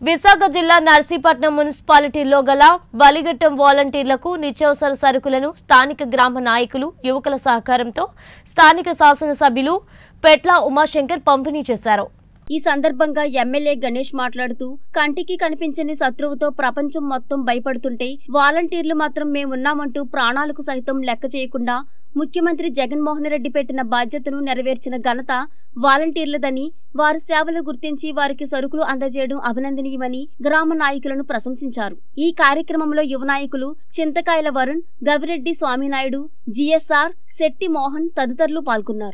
విశాఖ జిల్లా నర్సీపట్నం మున్సిపాలిటీలో గల బలిఘట్టం వాలంటీర్లకు నిత్యావసర సరుకులను స్థానిక గ్రామ నాయకులు యువకుల సహకారంతో స్థానిక శాసనసభ్యులు పెట్ల ఉమాశంకర్ పంపిణీ చేశారు ఈ సందర్భంగా ఎమ్మెల్యే గణేష్ మాట్లాడుతూ కంటికి కనిపించని శత్రువుతో ప్రపంచం మొత్తం భయపడుతుంటే వాలంటీర్లు మాత్రం మేమున్నామంటూ ప్రాణాలకు సైతం లెక్క చేయకుండా ముఖ్యమంత్రి జగన్మోహన్ రెడ్డి పెట్టిన బాధ్యతను నెరవేర్చిన ఘనత వాలంటీర్లదని వారి సేవలు గుర్తించి వారికి సరుకులు అందజేయడం అభినందనీయమని గ్రామ నాయకులను ప్రశంసించారు ఈ కార్యక్రమంలో యువ నాయకులు చింతకాయల వరుణ్ గవిరెడ్డి స్వామినాయుడు జిఎస్ఆర్ శెట్టి మోహన్ తదితరులు పాల్గొన్నారు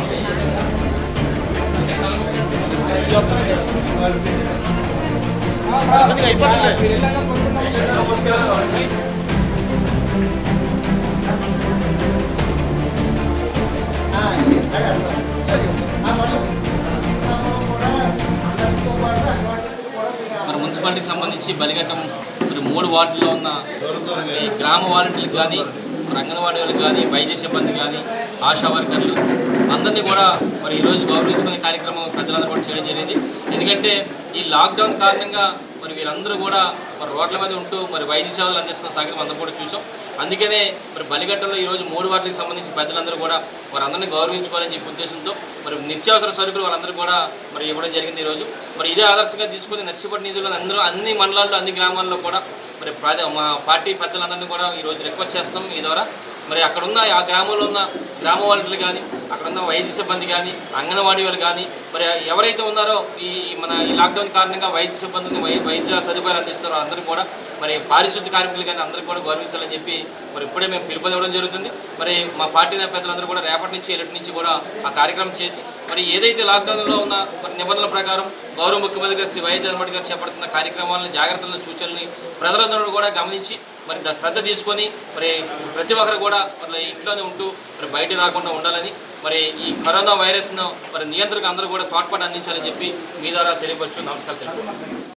మరి మున్సిపాలిటీకి సంబంధించి బలిఘట్టం మరి మూడు వార్డుల్లో ఉన్న ఈ గ్రామ వాలంటీర్లకు కానీ మరి అంగన్వాడీ వాళ్ళకి కానీ వైద్య సిబ్బంది కానీ ఆశా వర్కర్లు అందరినీ కూడా మరి ఈరోజు గౌరవించుకునే కార్యక్రమం పెద్దలందరూ కూడా చేయడం జరిగింది ఎందుకంటే ఈ లాక్డౌన్ కారణంగా మరి వీరందరూ కూడా మరి రోడ్ల మీద ఉంటూ మరి వైద్య సేవలు అందిస్తున్న సంగతి అందరం కూడా చూసాం అందుకనే మరి బలిఘట్టంలో ఈరోజు మూడు వార్డులకు సంబంధించి పెద్దలందరూ కూడా వారందరినీ గౌరవించుకోవాలని చెప్పి ఉద్దేశంతో మరి నిత్యావసర సరుకులు వాళ్ళందరూ కూడా మరి ఇవ్వడం జరిగింది ఈరోజు మరి ఇదే ఆదర్శంగా తీసుకుని నర్సీపట్నం నిధులు అందరూ అన్ని మండలాల్లో అన్ని గ్రామాల్లో కూడా మరి ప్రాధ మా పార్టీ పెద్దలందరినీ కూడా ఈరోజు రిక్వెస్ట్ చేస్తాం ఈ ద్వారా మరి అక్కడ ఉన్న ఆ గ్రామంలో ఉన్న గ్రామ వాలంటీర్లు కానీ అక్కడ ఉన్న వైద్య సిబ్బంది కానీ అంగన్వాడీ వాళ్ళు కానీ మరి ఎవరైతే ఉన్నారో ఈ మన ఈ లాక్డౌన్ కారణంగా వైద్య సిబ్బందిని వై- వైద్య సదుపాయాలు అందిస్తున్నారో అందరూ కూడా మరి పారిశుద్ధ్య కార్మికులు కానీ అందరూ కూడా గౌరవించాలని చెప్పి మరి ఇప్పుడే మేము పిలుపునివ్వడం జరుగుతుంది మరి మా పార్టీ పెద్దలందరూ కూడా రేపటి నుంచి ఎల్లుటి నుంచి కూడా ఆ కార్యక్రమం చేసి మరి ఏదైతే లాక్డౌన్లో ఉన్న మరి నిబంధనల ప్రకారం గౌరవ ముఖ్యమంత్రి గారు శ్రీ వైఎస్ జగన్మోహన్ గారు చేపడుతున్న కార్యక్రమాలను జాగ్రత్తలను సూచనల్ని ప్రజలందరూ కూడా గమనించి మరి దా- శ్రద్ధ తీసుకొని మరి ప్రతి ఒక్కరు కూడా మరి ఇంట్లోనే ఉంటూ మరి బయట రాకుండా ఉండాలని మరి ఈ కరోనా వైరస్ను మరి నియంత్రణకు అందరూ కూడా తోడ్పాటు అందించాలని చెప్పి మీ ద్వారా తెలియపరచు నమస్కారం తెలుపు